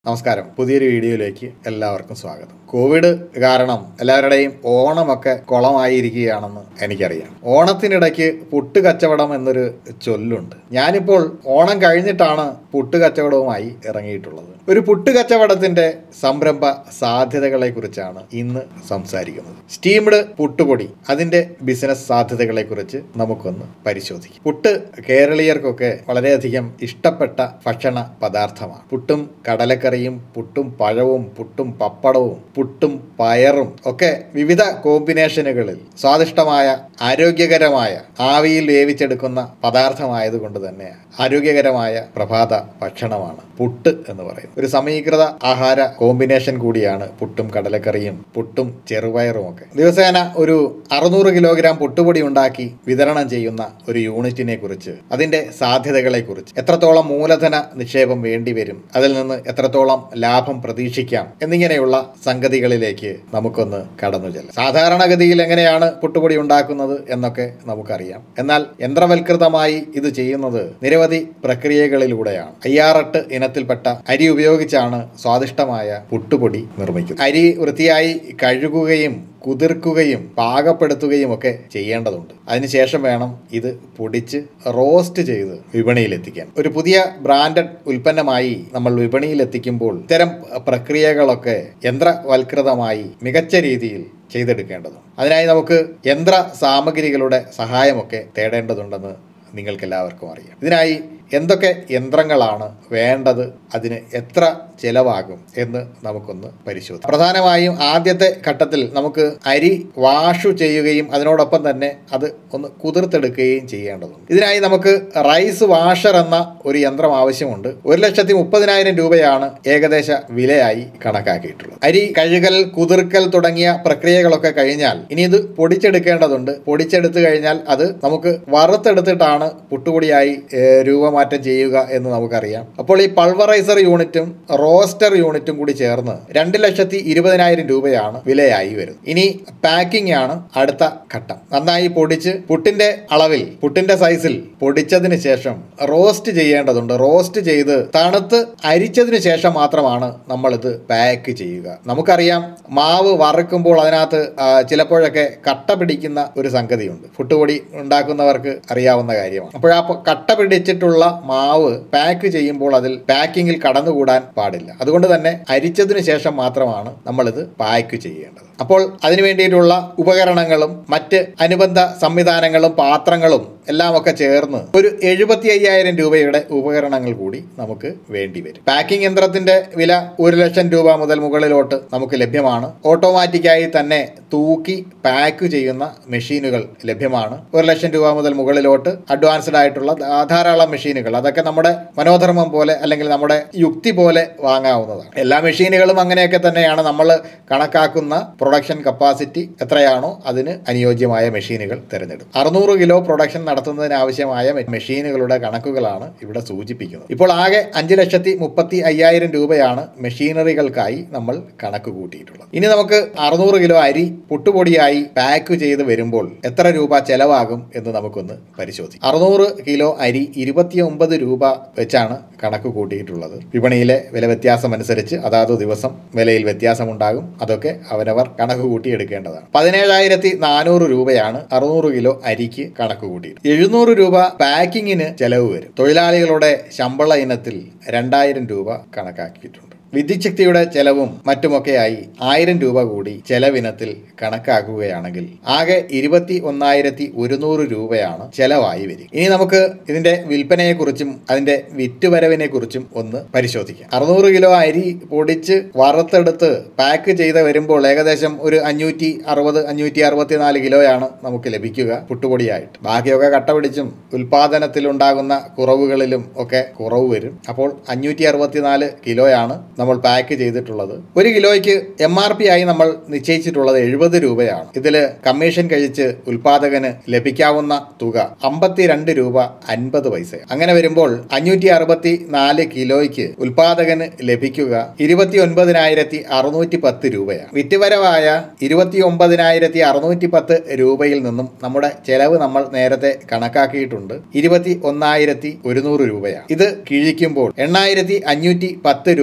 നമസ്കാരം പുതിയൊരു വീഡിയോയിലേക്ക് എല്ലാവർക്കും സ്വാഗതം കോവിഡ് കാരണം എല്ലാവരുടെയും ഓണമൊക്കെ കുളമായിരിക്കുകയാണെന്ന് എനിക്കറിയാം ഓണത്തിനിടയ്ക്ക് പുട്ട് കച്ചവടം എന്നൊരു ചൊല്ലുണ്ട് ഞാനിപ്പോൾ ഓണം കഴിഞ്ഞിട്ടാണ് പുട്ട് കച്ചവടവുമായി ഇറങ്ങിയിട്ടുള്ളത് ഒരു പുട്ട് കച്ചവടത്തിന്റെ സംരംഭ സാധ്യതകളെ കുറിച്ചാണ് ഇന്ന് സംസാരിക്കുന്നത് സ്റ്റീംഡ് പുട്ടുപൊടി അതിന്റെ ബിസിനസ് സാധ്യതകളെ കുറിച്ച് നമുക്കൊന്ന് പരിശോധിക്കാം പുട്ട് കേരളീയർക്കൊക്കെ വളരെയധികം ഇഷ്ടപ്പെട്ട ഭക്ഷണ പദാർത്ഥമാണ് പുട്ടും കടലക്കറിയും പുട്ടും പഴവും പുട്ടും പപ്പടവും പുട്ടും പയറും ഒക്കെ വിവിധ കോമ്പിനേഷനുകളിൽ സ്വാദിഷ്ടമായ ആരോഗ്യകരമായ ആവിയിൽ വേവിച്ചെടുക്കുന്ന പദാർത്ഥമായതുകൊണ്ട് തന്നെ ആരോഗ്യകരമായ പ്രഭാത ഭക്ഷണമാണ് പുട്ട് എന്ന് പറയുന്നത് ഒരു സമീകൃത ആഹാര കോമ്പിനേഷൻ കൂടിയാണ് പുട്ടും കടലക്കറിയും പുട്ടും ചെറുപയറും ഒക്കെ ദിവസേന ഒരു അറുന്നൂറ് കിലോഗ്രാം പുട്ടുപൊടി ഉണ്ടാക്കി വിതരണം ചെയ്യുന്ന ഒരു യൂണിറ്റിനെ കുറിച്ച് അതിന്റെ സാധ്യതകളെ കുറിച്ച് എത്രത്തോളം മൂലധന നിക്ഷേപം വേണ്ടിവരും അതിൽ നിന്ന് എത്രത്തോളം ലാഭം പ്രതീക്ഷിക്കാം എന്നിങ്ങനെയുള്ള സംഗതികളിലേക്ക് നമുക്കൊന്ന് കടന്നു ചെല്ലാം സാധാരണഗതിയിൽ എങ്ങനെയാണ് പുട്ടുപൊടി ഉണ്ടാക്കുന്നത് എന്നൊക്കെ നമുക്കറിയാം എന്നാൽ യന്ത്രവൽകൃതമായി ഇത് ചെയ്യുന്നത് നിരവധി പ്രക്രിയകളിലൂടെയാണ് അയ്യാറെട്ട് ഇനത്തിൽപ്പെട്ട അരി ഉപയോഗിച്ചാണ് സ്വാദിഷ്ടമായ പുട്ടുപൊടി നിർമ്മിക്കുന്നത് അരി വൃത്തിയായി കഴുകുകയും കുതിർക്കുകയും പാകപ്പെടുത്തുകയും ഒക്കെ ചെയ്യേണ്ടതുണ്ട് അതിനുശേഷം വേണം ഇത് പൊടിച്ച് റോസ്റ്റ് ചെയ്ത് വിപണിയിലെത്തിക്കാൻ ഒരു പുതിയ ബ്രാൻഡഡ് ഉൽപ്പന്നമായി നമ്മൾ വിപണിയിലെത്തിക്കുമ്പോൾ ഇത്തരം പ്രക്രിയകളൊക്കെ യന്ത്രവൽകൃതമായി മികച്ച രീതിയിൽ ചെയ്തെടുക്കേണ്ടതുണ്ട് അതിനായി നമുക്ക് യന്ത്ര സാമഗ്രികളുടെ സഹായമൊക്കെ തേടേണ്ടതുണ്ടെന്ന് നിങ്ങൾക്കെല്ലാവർക്കും അറിയാം ഇതിനായി എന്തൊക്കെ യന്ത്രങ്ങളാണ് വേണ്ടത് അതിന് എത്ര ചിലവാകും എന്ന് നമുക്കൊന്ന് പരിശോധിക്കാം പ്രധാനമായും ആദ്യത്തെ ഘട്ടത്തിൽ നമുക്ക് അരി വാഷു ചെയ്യുകയും അതിനോടൊപ്പം തന്നെ അത് ഒന്ന് കുതിർത്തെടുക്കുകയും ചെയ്യേണ്ടതുണ്ട് ഇതിനായി നമുക്ക് റൈസ് വാഷർ എന്ന ഒരു യന്ത്രം ആവശ്യമുണ്ട് ഒരു ലക്ഷത്തി മുപ്പതിനായിരം രൂപയാണ് ഏകദേശ വിലയായി കണക്കാക്കിയിട്ടുള്ളത് അരി കഴുകൽ കുതിർക്കൽ തുടങ്ങിയ പ്രക്രിയകളൊക്കെ കഴിഞ്ഞാൽ ഇനി ഇത് പൊടിച്ചെടുക്കേണ്ടതുണ്ട് പൊടിച്ചെടുത്തു കഴിഞ്ഞാൽ അത് നമുക്ക് വറുത്തെടുത്തിട്ടാണ് പുട്ടുപൊടിയായി ഏഹ്, രൂപമാറ്റം ചെയ്യുക എന്ന് നമുക്കറിയാം അപ്പോൾ ഈ പൾവറൈസർ യൂണിറ്റും റോസ്റ്റർ യൂണിറ്റും കൂടി ചേർന്ന് രണ്ട് ലക്ഷത്തി ഇരുപതിനായിരം രൂപയാണ് വിലയായി വരുന്നത് ഇനി പാക്കിംഗ് ആണ് അടുത്ത ഘട്ടം നന്നായി പൊടിച്ച് പുട്ടിന്റെ അളവിൽ പുട്ടിന്റെ സൈസിൽ പൊടിച്ചതിന് ശേഷം റോസ്റ്റ് ചെയ്യേണ്ടതുണ്ട് റോസ്റ്റ് ചെയ്ത് തണുത്ത് അരിച്ചതിന് ശേഷം മാത്രമാണ് നമ്മൾ ഇത് പാക്ക് ചെയ്യുക നമുക്കറിയാം മാവ് വറുക്കുമ്പോൾ അതിനകത്ത് ആ, ചിലപ്പോഴൊക്കെ കട്ട പിടിക്കുന്ന ഒരു സംഗതിയുണ്ട് പുട്ടുപൊടി ഉണ്ടാക്കുന്നവർക്ക് അറിയാവുന്ന കാര്യമാണ് അപ്പോൾ ആ പ- കട്ട പിടിച്ചിട്ടുള്ള മാവ് പാക്ക് ചെയ്യുമ്പോൾ അതിൽ പാക്കിങ്ങിൽ കടന്നുകൂടാൻ പാടില്ല അതുകൊണ്ട് തന്നെ അരിച്ചതിന് ശേഷം മാത്രമാണ് നമ്മളിത് പാക്ക് ചെയ്യേണ്ടത് അപ്പോൾ അതിനു വേണ്ടിയിട്ടുള്ള ഉപകരണങ്ങളും മറ്റ് അനുബന്ധ സംവിധാനങ്ങളും പാത്രങ്ങളും എല്ലാം ഒക്കെ ചേർന്ന് ഒരു എഴുപത്തി അയ്യായിരം രൂപയുടെ ഉപകരണങ്ങൾ കൂടി നമുക്ക് വേണ്ടി വരും പാക്കിംഗ് യന്ത്രത്തിന്റെ വില ഒരു ലക്ഷം രൂപ മുതൽ മുകളിലോട്ട് നമുക്ക് ലഭ്യമാണ് ഓട്ടോമാറ്റിക്കായി തന്നെ തൂക്കി പാക്ക് ചെയ്യുന്ന മെഷീനുകൾ ലഭ്യമാണ് ഒരു ലക്ഷം രൂപ മുതൽ മുകളിലോട്ട് അഡ്വാൻസ്ഡ് ആയിട്ടുള്ള ധാ- ധാരാളം മെഷീനുകൾ അതൊക്കെ നമ്മുടെ മനോധർമ്മം പോലെ അല്ലെങ്കിൽ നമ്മുടെ യുക്തി പോലെ വാങ്ങാവുന്നതാണ് എല്ലാ മെഷീനുകളും അങ്ങനെയൊക്കെ തന്നെയാണ് നമ്മൾ കണക്കാക്കുന്ന പ്രൊഡക്ഷൻ കപ്പാസിറ്റി എത്രയാണോ അതിന് അനുയോജ്യമായ മെഷീനുകൾ തിരഞ്ഞെടുക്കും അറുന്നൂറ് കിലോ പ്രൊഡക്ഷൻ നടത്തുന്നതിന് ആവശ്യമായ മെ- മെഷീനുകളുടെ കണക്കുകളാണ് ഇവിടെ സൂചിപ്പിക്കുന്നത് ഇപ്പോൾ ആകെ അഞ്ച് ലക്ഷത്തി മുപ്പത്തി അയ്യായിരം രൂപയാണ് മെഷീനറികൾക്കായി നമ്മൾ കണക്ക് കൂട്ടിയിട്ടുള്ളത് ഇനി നമുക്ക് അറുന്നൂറ് കിലോ അരി പുട്ടുപൊടിയായി പാക്ക് ചെയ്ത് വരുമ്പോൾ എത്ര രൂപ ചെലവാകും എന്ന് നമുക്കൊന്ന് പരിശോധിക്കാം അറുന്നൂറ് കിലോ അരി ഇരുപത്തി ഒമ്പത് രൂപ വെച്ചാണ് കണക്ക് കൂട്ടിയിട്ടുള്ളത് വിപണിയിലെ വില വ്യത്യാസം അനുസരിച്ച് അതാത് ദിവസം വിലയിൽ വ്യത്യാസമുണ്ടാകും അതൊക്കെ അവനവർ കണക്ക് കൂട്ടിയെടുക്കേണ്ടതാണ് പതിനേഴായിരത്തി നാനൂറ് രൂപയാണ് അറുന്നൂറ് കിലോ അരിക്ക് കണക്ക് കൂട്ടിയിട്ട് എഴുന്നൂറ് രൂപ പാക്കിങ്ങിന് ചെലവ് വരും തൊഴിലാളികളുടെ ശമ്പള ഇനത്തിൽ രണ്ടായിരം രൂപ കണക്കാക്കിയിട്ടുണ്ട് വിദ്യുച്ഛക്തിയുടെ ചെലവും മറ്റുമൊക്കെയായി ആയിരം രൂപ കൂടി ചെലവിനത്തിൽ കണക്കാക്കുകയാണെങ്കിൽ ആകെ ഇരുപത്തി ഒന്നായിരത്തി ഒരുന്നൂറ് രൂപയാണ് ചെലവായി വരിക ഇനി നമുക്ക് ഇതിന്റെ വിൽപ്പനയെക്കുറിച്ചും അതിന്റെ വിറ്റുവരവിനെ കുറിച്ചും ഒന്ന് പരിശോധിക്കാം അറുന്നൂറ് കിലോ അരി പൊടിച്ച് വറുത്തെടുത്ത് പാക്ക് ചെയ്ത് വരുമ്പോൾ ഏകദേശം ഒരു അഞ്ഞൂറ്റി അറുപത് അഞ്ഞൂറ്റി അറുപത്തിനാല് കിലോയാണ് നമുക്ക് ലഭിക്കുക പുട്ടുപൊടിയായിട്ട് ബാക്കിയൊക്കെ കട്ട പിടിച്ചും ഉൽപാദനത്തിലുണ്ടാകുന്ന കുറവുകളിലും ഒക്കെ കുറവ് വരും അപ്പോൾ അഞ്ഞൂറ്റി അറുപത്തിനാല് കിലോയാണ് നമ്മൾ പാക്ക് ചെയ്തിട്ടുള്ളത് ഒരു കിലോയ്ക്ക് എം ആർ പി ആയി നമ്മൾ നിശ്ചയിച്ചിട്ടുള്ളത് എഴുപത് രൂപയാണ് ഇതിൽ കമ്മീഷൻ കഴിച്ച് ഉൽപാദകന് ലഭിക്കാവുന്ന തുക അമ്പത്തിരണ്ട് രൂപ അൻപത് പൈസ അങ്ങനെ വരുമ്പോൾ അഞ്ഞൂറ്റി അറുപത്തി നാല് കിലോയ്ക്ക് ഉൽപാദകന് ലഭിക്കുക ഇരുപത്തി ഒൻപതിനായിരത്തി അറുന്നൂറ്റി പത്ത് രൂപയാണ് വിറ്റുവരവായ ഇരുപത്തി ഒമ്പതിനായിരത്തി അറുന്നൂറ്റി പത്ത് രൂപയിൽ നിന്നും നമ്മുടെ ചെലവ് നമ്മൾ നേരത്തെ കണക്കാക്കിയിട്ടുണ്ട് ഇരുപത്തി ഒന്നായിരത്തി ഒരുന്നൂറ് രൂപയാണ് ഇത് കിഴിക്കുമ്പോൾ എണ്ണായിരത്തി അഞ്ഞൂറ്റി പത്ത് രൂപയാണ്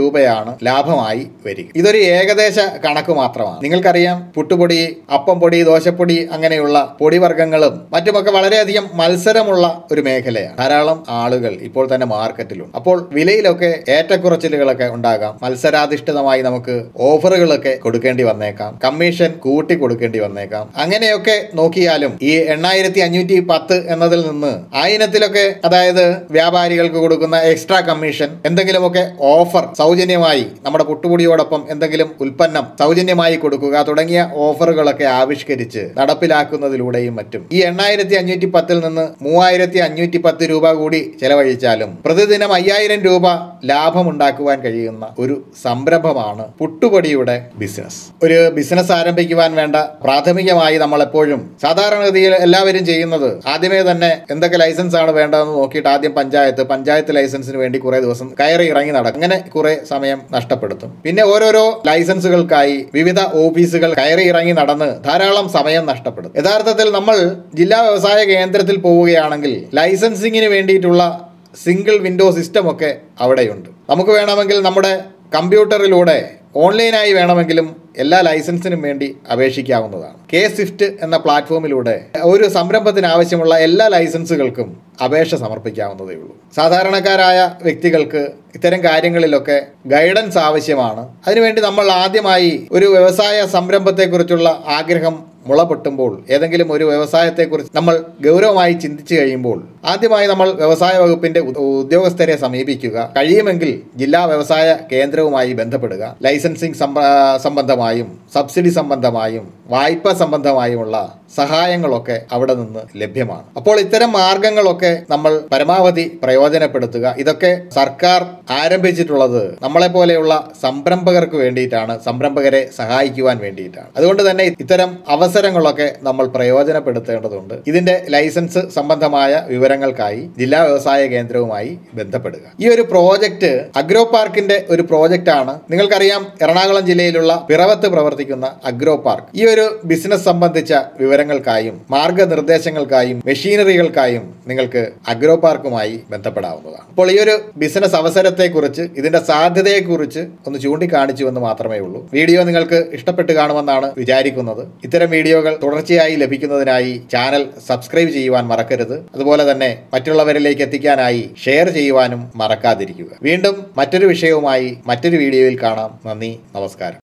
രൂപയാണ് ലാഭമായി വരിക ഇതൊരു ഏകദേശ കണക്ക് മാത്രമാണ് നിങ്ങൾക്കറിയാം പുട്ടുപൊടി അപ്പം പൊടി ദോശപ്പൊടി അങ്ങനെയുള്ള പൊടിവർഗ്ഗങ്ങളും മറ്റുമൊക്കെ വളരെയധികം മത്സരമുള്ള ഒരു മേഖലയാണ് ധാരാളം ആളുകൾ ഇപ്പോൾ തന്നെ മാർക്കറ്റിലുണ്ട് അപ്പോൾ വിലയിലൊക്കെ ഏറ്റക്കുറച്ചിലുകളൊക്കെ ഉണ്ടാകാം മത്സരാധിഷ്ഠിതമായി നമുക്ക് ഓഫറുകളൊക്കെ കൊടുക്കേണ്ടി വന്നേക്കാം കമ്മീഷൻ കൂട്ടി കൊടുക്കേണ്ടി വന്നേക്കാം അങ്ങനെയൊക്കെ നോക്കിയാലും ഈ എണ്ണായിരത്തി അഞ്ഞൂറ്റി പത്ത് എന്നതിൽ നിന്ന് ആ ഇനത്തിലൊക്കെ അതായത് വ്യാപാരികൾക്ക് കൊടുക്കുന്ന എക്സ്ട്രാ കമ്മീഷൻ എന്തെങ്കിലുമൊക്കെ ഓഫർ സൗജന്യമായി നമ്മുടെ പുട്ടുപൊടിയോടൊപ്പം എന്തെങ്കിലും ഉൽപ്പന്നം സൗജന്യമായി കൊടുക്കുക തുടങ്ങിയ ഓഫറുകളൊക്കെ ആവിഷ്കരിച്ച് നടപ്പിലാക്കുന്നതിലൂടെയും മറ്റും ഈ എണ്ണായിരത്തി അഞ്ഞൂറ്റി പത്തിൽ നിന്ന് മൂവായിരത്തി അഞ്ഞൂറ്റി പത്ത് രൂപ കൂടി ചെലവഴിച്ചാലും പ്രതിദിനം അയ്യായിരം രൂപ ലാഭമുണ്ടാക്കുവാൻ കഴിയുന്ന ഒരു സംരംഭമാണ് പുട്ടുപൊടിയുടെ ബിസിനസ് ഒരു ബിസിനസ് ആരംഭിക്കുവാൻ വേണ്ട പ്രാഥമികമായി നമ്മൾ എപ്പോഴും സാധാരണഗതിയിൽ എല്ലാവരും ചെയ്യുന്നത് ആദ്യമേ തന്നെ എന്തൊക്കെ ലൈസൻസ് ആണ് വേണ്ടതെന്ന് നോക്കിയിട്ട് ആദ്യം പഞ്ചായത്ത് പഞ്ചായത്ത് ലൈസൻസിന് വേണ്ടി കുറെ ദിവസം കയറി ഇറങ്ങി നടക്കും അങ്ങനെ കുറെ സമയം നഷ്ടപ്പെടുത്തും പിന്നെ ഓരോരോ ലൈസൻസുകൾക്കായി വിവിധ ഓഫീസുകൾ കയറി ഇറങ്ങി നടന്ന് ധാരാളം സമയം നഷ്ടപ്പെടും യഥാർത്ഥത്തിൽ നമ്മൾ ജില്ലാ വ്യവസായ കേന്ദ്രത്തിൽ പോവുകയാണെങ്കിൽ ലൈസൻസിങ്ങിന് വേണ്ടിയിട്ടുള്ള സിംഗിൾ വിൻഡോ സിസ്റ്റം ഒക്കെ അവിടെയുണ്ട് നമുക്ക് വേണമെങ്കിൽ നമ്മുടെ കമ്പ്യൂട്ടറിലൂടെ ഓൺലൈനായി വേണമെങ്കിലും എല്ലാ ലൈസൻസിനും വേണ്ടി അപേക്ഷിക്കാവുന്നതാണ് കെ സ്വിഫ്റ്റ് എന്ന പ്ലാറ്റ്ഫോമിലൂടെ ഒരു സംരംഭത്തിന് ആവശ്യമുള്ള എല്ലാ ലൈസൻസുകൾക്കും അപേക്ഷ സമർപ്പിക്കാവുന്നതേ ഉള്ളൂ സാധാരണക്കാരായ വ്യക്തികൾക്ക് ഇത്തരം കാര്യങ്ങളിലൊക്കെ ഗൈഡൻസ് ആവശ്യമാണ് അതിനുവേണ്ടി നമ്മൾ ആദ്യമായി ഒരു വ്യവസായ സംരംഭത്തെക്കുറിച്ചുള്ള ആഗ്രഹം മുള പൊട്ടുമ്പോൾ ഏതെങ്കിലും ഒരു വ്യവസായത്തെക്കുറിച്ച് നമ്മൾ ഗൗരവമായി ചിന്തിച്ചു കഴിയുമ്പോൾ ആദ്യമായി നമ്മൾ വ്യവസായ വകുപ്പിന്റെ ഉ- ഉദ്യോഗസ്ഥരെ സമീപിക്കുക കഴിയുമെങ്കിൽ ജില്ലാ വ്യവസായ കേന്ദ്രവുമായി ബന്ധപ്പെടുക ലൈസൻസിംഗ് സംബ- സംബന്ധമായും സബ്സിഡി സംബന്ധമായും വായ്പ സംബന്ധമായുമുള്ള സഹായങ്ങളൊക്കെ അവിടെ നിന്ന് ലഭ്യമാണ് അപ്പോൾ ഇത്തരം മാർഗങ്ങളൊക്കെ നമ്മൾ പരമാവധി പ്രയോജനപ്പെടുത്തുക ഇതൊക്കെ സർക്കാർ ആരംഭിച്ചിട്ടുള്ളത് നമ്മളെ പോലെയുള്ള സംരംഭകർക്ക് വേണ്ടിയിട്ടാണ് സംരംഭകരെ സഹായിക്കുവാൻ വേണ്ടിയിട്ടാണ് അതുകൊണ്ട് തന്നെ ഇത്തരം അവസരങ്ങളൊക്കെ നമ്മൾ പ്രയോജനപ്പെടുത്തേണ്ടതുണ്ട് ഇതിന്റെ ലൈസൻസ് സംബന്ധമായ വിവരങ്ങൾക്കായി ജില്ലാ വ്യവസായ കേന്ദ്രവുമായി ബന്ധപ്പെടുക ഈ ഒരു പ്രോജക്റ്റ് അഗ്രോ പാർക്കിന്റെ ഒരു പ്രോജക്റ്റ് ആണ് നിങ്ങൾക്കറിയാം എറണാകുളം ജില്ലയിലുള്ള പിറവത്ത് പ്രവർത്തിക്കുന്ന അഗ്രോ പാർക്ക് ഈ ഒരു ബിസിനസ് സംബന്ധിച്ച വിവരങ്ങൾക്കായും മാർഗനിർദ്ദേശങ്ങൾക്കായും മെഷീനറികൾക്കായും നിങ്ങൾക്ക് അഗ്രോ പാർക്കുമായി ബന്ധപ്പെടാവുന്നതാണ് അപ്പോൾ ഈ ഒരു ബിസിനസ് അവസരത്തെക്കുറിച്ച് ഇതിന്റെ സാധ്യതയെക്കുറിച്ച് ഒന്ന് ചൂണ്ടിക്കാണിച്ചു എന്ന് മാത്രമേ ഉള്ളൂ വീഡിയോ നിങ്ങൾക്ക് ഇഷ്ടപ്പെട്ട് കാണുമെന്നാണ് വിചാരിക്കുന്നത് ഇത്തരം വീഡിയോകൾ തുടർച്ചയായി ലഭിക്കുന്നതിനായി ചാനൽ സബ്സ്ക്രൈബ് ചെയ്യുവാൻ മറക്കരുത് അതുപോലെ തന്നെ മറ്റുള്ളവരിലേക്ക് എത്തിക്കാനായി ഷെയർ ചെയ്യുവാനും മറക്കാതിരിക്കുക വീണ്ടും മറ്റൊരു വിഷയവുമായി മറ്റൊരു വീഡിയോയിൽ കാണാം നന്ദി നമസ്കാരം